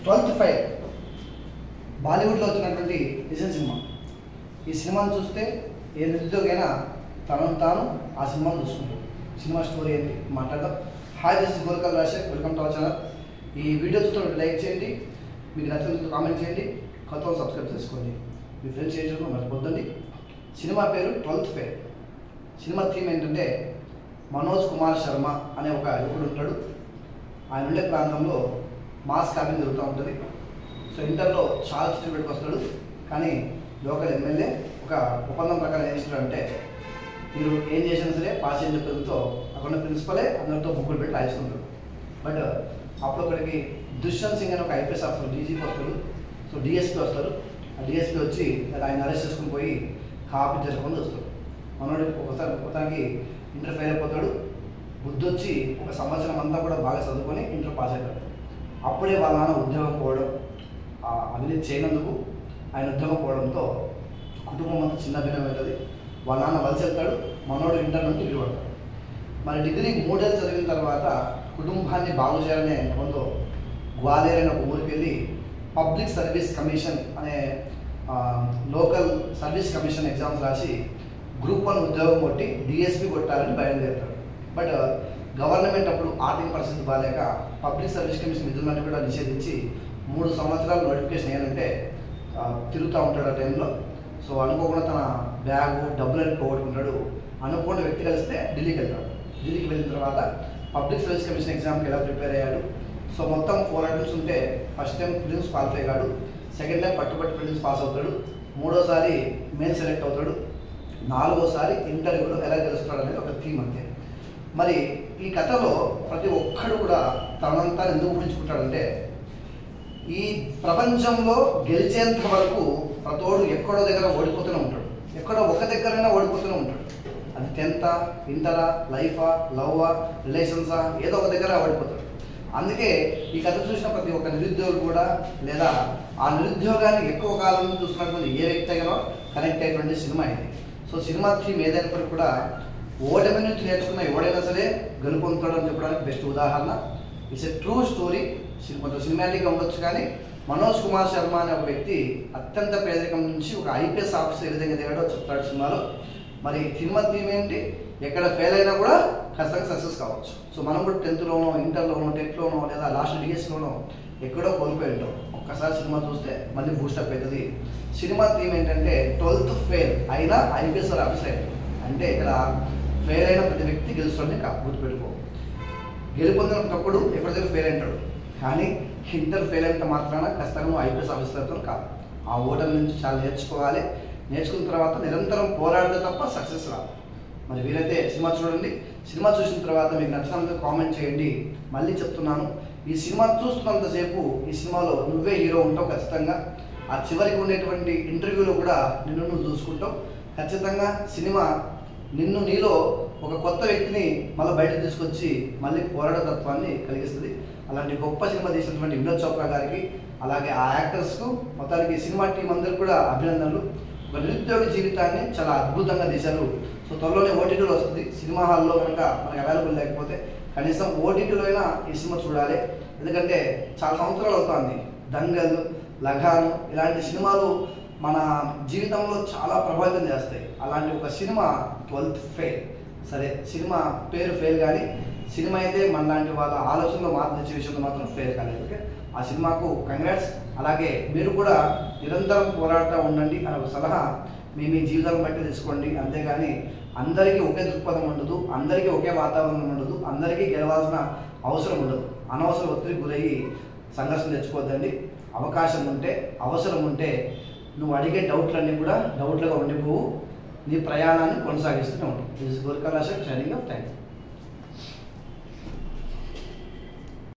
twelfth fire బాలీవుడ్లో వచ్చినటువంటి design cinema ఈ సినిమాను చూస్తే ఏ నిరుద్యోగైనా తనను తాను ఆ సినిమాను చూసుకుంటాడు సినిమా స్టోరీ ఏంటి మాట్లాడదాం హాయ్ దిస్ గోల్కల్ రాశక్ వెల్కమ్ టు అవర్ ఛానల్ ఈ వీడియో చూస్తున్నట్టు లైక్ చేయండి మీకు నచ్చినందుకు కామెంట్ చేయండి కొత్త వాళ్ళు సబ్స్క్రైబ్ చేసుకోండి మీ ఫ్రెండ్స్ చేయడం మర్చిపోద్దండి సినిమా పేరు ట్వెల్త్ ఫేర్ సినిమా థీమ్ ఏంటంటే మనోజ్ కుమార్ శర్మ అనే ఒక యువకుడు ఉంటాడు ఆయన ఉండే ప్రాంతంలో మాస్ క్యాబిన్ జరుగుతూ ఉంటుంది సో ఇంటర్లో చాలా చిత్రం పెట్టుకొస్తాడు కానీ లోకల్ ఎమ్మెల్యే ఒక ఒప్పందం ప్రకారం ఏం చేస్తాడంటే మీరు ఏం చేసినా సరే పాస్ అని చెప్పడంతో అక్కడ ఉన్న ప్రిన్సిపలే అందరితో బుక్కులు పెట్టి రాయిస్తుంటాడు బట్ అప్పుడు ఒకడికి దుష్యంత్ సింగ్ అని ఒక ఐపీఎస్ ఆఫీసర్ డీజీపీ వస్తాడు సో డిఎస్పీ వస్తారు ఆ డిఎస్పీ వచ్చి ఆయన అరెస్ట్ చేసుకుని పోయి కాపీ జరగకుండా వస్తాడు మనోడు ఒకసారి ఒకసారికి ఇంటర్ ఫెయిల్ అయిపోతాడు బుద్ధి వచ్చి ఒక సంవత్సరం అంతా కూడా బాగా చదువుకొని ఇంటర్ పాస్ అవుతాడు అప్పుడే వాళ్ళ నాన్న ఉద్యోగం పోవడం ఆ అవినీతి చేయనందుకు ఆయన ఉద్యోగం పోవడంతో కుటుంబం అంతా చిన్న భిన్నమవుతుంది వాళ్ళ నాన్న వలస వెళ్తాడు మనోడు ఇంటర్ నుండి డిగ్రీ పడతాడు మరి డిగ్రీ మూడేళ్ళు చదివిన తర్వాత కుటుంబాన్ని బాగు చేయాలనే నెపంతో గ్వాలియర్ అనే ఒక ఊరికి వెళ్ళి పబ్లిక్ సర్వీస్ కమిషన్ అనే లోకల్ సర్వీస్ కమిషన్ ఎగ్జామ్స్ రాసి గ్రూప్ వన్ ఉద్యోగం కొట్టి డిఎస్పీ కొట్టాలని బయలుదేరుతాడు బట్ గవర్నమెంట్ అప్పుడు ఆర్థిక పరిస్థితి బాగాలేక పబ్లిక్ సర్వీస్ కమిషన్ విధులన్నీ కూడా నిషేధించి మూడు సంవత్సరాలు నోటిఫికేషన్ ఏంటంటే తిరుగుతూ ఉంటాడు ఆ టైంలో సో అనుకోకుండా తన బ్యాగు డబ్బులని పోగొట్టుకుంటాడు అనుకోని వ్యక్తి కలిస్తే ఢిల్లీకి వెళ్తాడు ఢిల్లీకి వెళ్ళిన తర్వాత పబ్లిక్ సర్వీస్ కమిషన్ ఎగ్జామ్కి ఎలా ప్రిపేర్ అయ్యాడు సో మొత్తం ఫోర్ అటెంప్ట్స్ ఉంటే ఫస్ట్ టైం ప్రిలిమ్స్ క్వాలిఫై కాడు సెకండ్ టైం పట్టుబట్టి ప్రిలిమ్స్ పాస్ అవుతాడు మూడోసారి మెయిన్ సెలెక్ట్ అవుతాడు నాలుగోసారి ఇంటర్వ్యూలో ఎలా గెలుస్తాడు అనేది ఒక థీమ్ అంతే మరి ఈ కథలో ప్రతి ఒక్కడు కూడా తనంతా ఎందుకు ఊహించుకుంటాడంటే ఈ ప్రపంచంలో గెలిచేంత వరకు ప్రతోడు ఎక్కడో దగ్గర ఓడిపోతూనే ఉంటాడు ఎక్కడో ఒక దగ్గరైనా ఓడిపోతూనే ఉంటాడు అది టెన్తా ఇంటరా లైఫా లవ్వా రిలేషన్సా ఏదో ఒక దగ్గర ఓడిపోతాడు అందుకే ఈ కథ చూసిన ప్రతి ఒక్క నిరుద్యోగి కూడా లేదా ఆ నిరుద్యోగాన్ని ఎక్కువ కాలం నుంచి చూస్తున్నటువంటి ఏ వ్యక్తి అయినా కనెక్ట్ అయ్యేటువంటి సినిమా ఇది సో సినిమా థీమ్ ఏదైనప్పటికీ కూడా ఓటమి నుంచి నేర్చుకున్న ఎవడైనా సరే గెలుపొందుతాడు అని చెప్పడానికి బెస్ట్ ఉదాహరణ ఇట్స్ ఎ ట్రూ స్టోరీ కొంచెం సినిమాటిక్గా ఉండొచ్చు కానీ మనోజ్ కుమార్ శర్మ అనే ఒక వ్యక్తి అత్యంత పేదరికం నుంచి ఒక ఐపీఎస్ ఆఫీసర్ ఏ విధంగా దిగాడో చెప్తాడు సినిమాలో మరి సినిమా థీమ్ ఏంటి ఎక్కడ ఫెయిల్ అయినా కూడా ఖచ్చితంగా సక్సెస్ కావచ్చు సో మనం కూడా టెన్త్లోనో ఇంటర్లోనో టెన్త్లోనో లేదా లాస్ట్ డిఎస్లోనో ఎక్కడో కోల్పోయి ఉంటాం ఒక్కసారి సినిమా చూస్తే మళ్ళీ బూస్టప్ అవుతుంది సినిమా థీమ్ ఏంటంటే ట్వెల్త్ ఫెయిల్ అయినా ఐపీఎస్ ఆఫీసర్ అంటే ఇక్కడ ఫెయిల్ అయిన ప్రతి వ్యక్తి గెలుస్తుంది గుర్తుపెట్టుకో గెలుపొందినప్పుడు ఎక్కడ దగ్గర ఫెయిల్ అంటాడు కానీ ఇంటర్ ఫెయిల్ అయితే మాత్రాన ఖచ్చితంగా నువ్వు ఐపీఎస్ ఆఫీసర్తో కాదు ఆ ఓటమి నుంచి చాలా నేర్చుకోవాలి నేర్చుకున్న తర్వాత నిరంతరం పోరాడితే తప్ప సక్సెస్ రాదు మరి వీరైతే సినిమా చూడండి సినిమా చూసిన తర్వాత మీకు నచ్చినందుకు కామెంట్ చేయండి మళ్ళీ చెప్తున్నాను ఈ సినిమా చూస్తున్నంతసేపు ఈ సినిమాలో నువ్వే హీరో ఉంటావు ఖచ్చితంగా ఆ చివరికి ఉండేటువంటి ఇంటర్వ్యూలో కూడా నిన్ను నువ్వు చూసుకుంటావు ఖచ్చితంగా సినిమా నిన్ను నీలో ఒక కొత్త వ్యక్తిని మళ్ళీ బయటకు తీసుకొచ్చి మళ్ళీ పోరాట తత్వాన్ని కలిగిస్తుంది అలాంటి గొప్ప సినిమా తీసినటువంటి వినోద్ చోప్రా గారికి అలాగే ఆ యాక్టర్స్కు మొత్తానికి సినిమా టీం అందరికి కూడా అభినందనలు ఒక నిరుద్యోగ జీవితాన్ని చాలా అద్భుతంగా తీశారు సో త్వరలోనే ఓటీటీలో వస్తుంది సినిమా హాల్లో కనుక మనకి అవైలబుల్ లేకపోతే కనీసం ఓటీటీలో అయినా ఈ సినిమా చూడాలి ఎందుకంటే చాలా సంవత్సరాలు అవుతుంది దంగల్ లగాన్ ఇలాంటి సినిమాలు మన జీవితంలో చాలా ప్రభావితం చేస్తాయి అలాంటి ఒక సినిమా ట్వెల్త్ ఫెయిల్ సరే సినిమా పేరు ఫెయిల్ కానీ సినిమా అయితే మన లాంటి వాళ్ళ ఆలోచనలో మార్పు తెచ్చే విషయంలో మాత్రం ఫెయిల్ కాలేదు ఓకే ఆ సినిమాకు కంగ్రాట్స్ అలాగే మీరు కూడా నిరంతరం పోరాడుతూ ఉండండి అనే ఒక సలహా మీ మీ జీవితాలను బట్టి తీసుకోండి అంతేగాని అందరికీ ఒకే దృక్పథం ఉండదు అందరికీ ఒకే వాతావరణం ఉండదు అందరికీ గెలవాల్సిన అవసరం ఉండదు అనవసర ఒత్తిడికి గురయ్యి సంఘర్షణ తెచ్చుకోవద్దండి అవకాశం ఉంటే అవసరం ఉంటే నువ్వు అడిగే డౌట్లన్నీ కూడా డౌట్లుగా ఉండిపోవు నీ ప్రయాణాన్ని కొనసాగిస్తూనే ఉంటావు దిస్ గోర్కలాష ట్రైనింగ్ ఆఫ్ థ్యాంక్ యూ